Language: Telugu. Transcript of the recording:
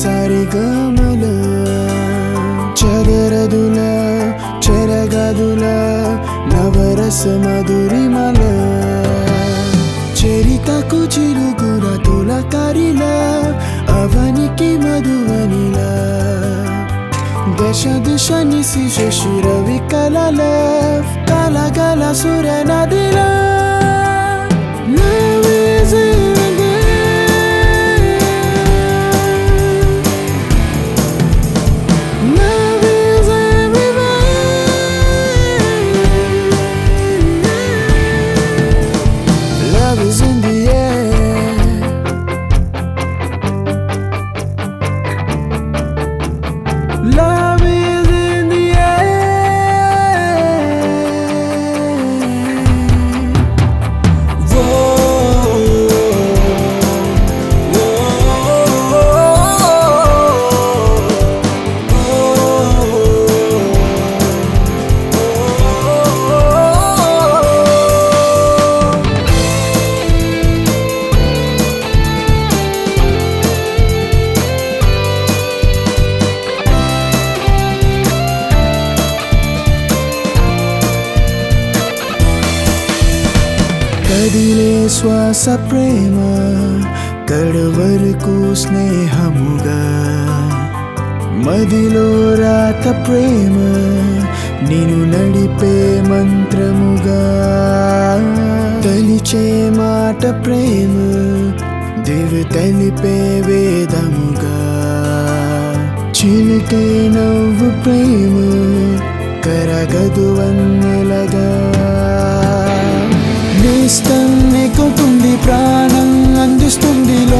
సరిగమల చెదరదుల చెరగదుల నవరస మధురిమల చరితకు చిరుగుర తులకరిల అవనికి మధువనిలా దశ దిశ నిశి శశిర వికలల కలగల సుర నదిల Love is in the Love is everywhere. Love is in the air. Love is in the air. కదిలే శ్వాస ప్రేమ కడవరకు స్నేహముగా మదిలో రాత ప్రేమ నిన్ను నడిపే మంత్రముగా తలిచే మాట ప్రేమ దివి తెలిపే వేదముగా చిలికే నవ్వు ప్రేమ కరగదు వన్నెలగా నేస్తం కొట్టుంది ప్రాణం అందిస్తుంది